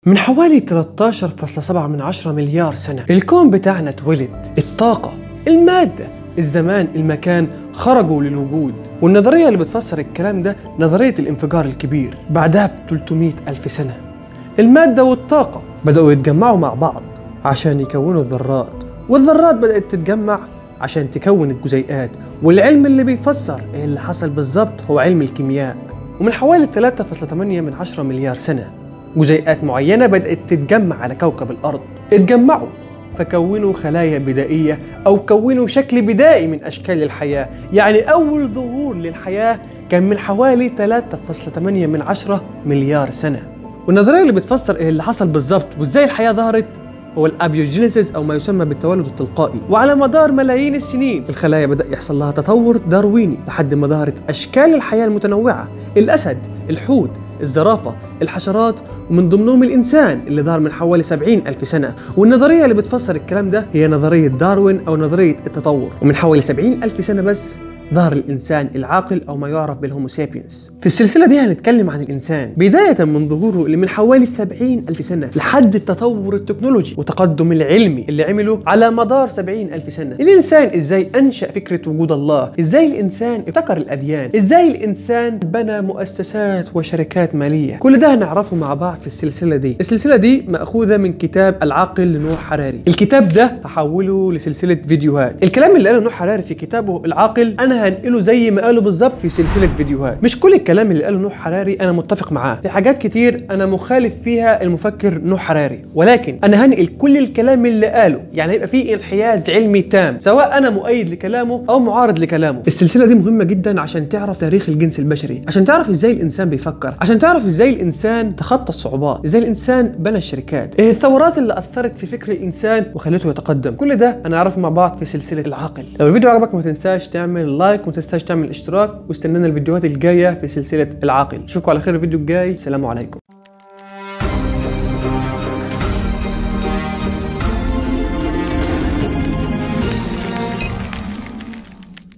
من حوالي 13.7 من عشرة مليار سنة الكون بتاعنا اتولد الطاقة المادة الزمان المكان خرجوا للوجود والنظرية اللي بتفسر الكلام ده نظرية الانفجار الكبير بعدها ب 300 ألف سنة المادة والطاقة بدأوا يتجمعوا مع بعض عشان يكونوا الذرات والذرات بدأت تتجمع عشان تكون الجزيئات والعلم اللي بيفسر ايه اللي حصل بالظبط هو علم الكيمياء ومن حوالي 3.8 من عشرة مليار سنة جزيئات معينة بدأت تتجمع على كوكب الأرض اتجمعوا فكونوا خلايا بدائية أو كونوا شكل بدائي من أشكال الحياة يعني أول ظهور للحياة كان من حوالي 3.8 من عشرة مليار سنة والنظرية اللي بتفسر إيه اللي حصل بالظبط وإزاي الحياة ظهرت هو الابيوجينيسيس او ما يسمى بالتولد التلقائي وعلى مدار ملايين السنين الخلايا بدا يحصل لها تطور دارويني لحد ما ظهرت اشكال الحياه المتنوعه الاسد الحوت الزرافة الحشرات ومن ضمنهم الإنسان اللي ظهر من حوالي 70 ألف سنة والنظرية اللي بتفسر الكلام ده هي نظرية داروين أو نظرية التطور ومن حوالي 70 ألف سنة بس ظهر الإنسان العاقل أو ما يعرف بالهومو سابينس في السلسلة دي هنتكلم عن الإنسان بداية من ظهوره اللي من حوالي 70 ألف سنة لحد التطور التكنولوجي وتقدم العلمي اللي عمله على مدار 70 ألف سنة الإنسان إزاي أنشأ فكرة وجود الله إزاي الإنسان ابتكر الأديان إزاي الإنسان بنى مؤسسات وشركات مالية كل ده هنعرفه مع بعض في السلسلة دي السلسلة دي مأخوذة من كتاب العاقل لنوح حراري الكتاب ده هحوله لسلسلة فيديوهات الكلام اللي قاله نوح حراري في كتابه العاقل أنا هنقله زي ما قاله بالظبط في سلسلة فيديوهات مش كل الكلام اللي قاله نوح حراري أنا متفق معاه في حاجات كتير أنا مخالف فيها المفكر نوح حراري ولكن أنا هنقل كل الكلام اللي قاله يعني هيبقى فيه انحياز علمي تام سواء أنا مؤيد لكلامه أو معارض لكلامه السلسلة دي مهمة جدا عشان تعرف تاريخ الجنس البشري عشان تعرف ازاي الانسان بيفكر عشان تعرف ازاي الانسان تخطى الصعوبات ازاي الانسان بنى الشركات ايه الثورات اللي اثرت في فكر الانسان وخلته يتقدم كل ده هنعرفه مع بعض في سلسله العاقل لو الفيديو عجبك ما تنساش تعمل لايك وما تنساش تعمل اشتراك واستنانا الفيديوهات الجايه في سلسله العاقل اشوفكم على خير الفيديو الجاي سلام عليكم